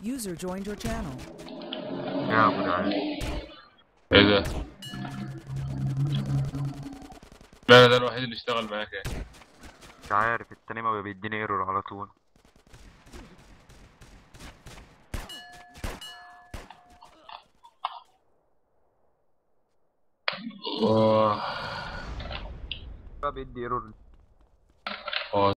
User joined your channel. يا ابو جدعان ايه ده؟ لا ده الوحيد اللي اشتغل معاك يعني مش عارف التاني ما بيديني ايرور على طول اوه بقى بيدي ايرور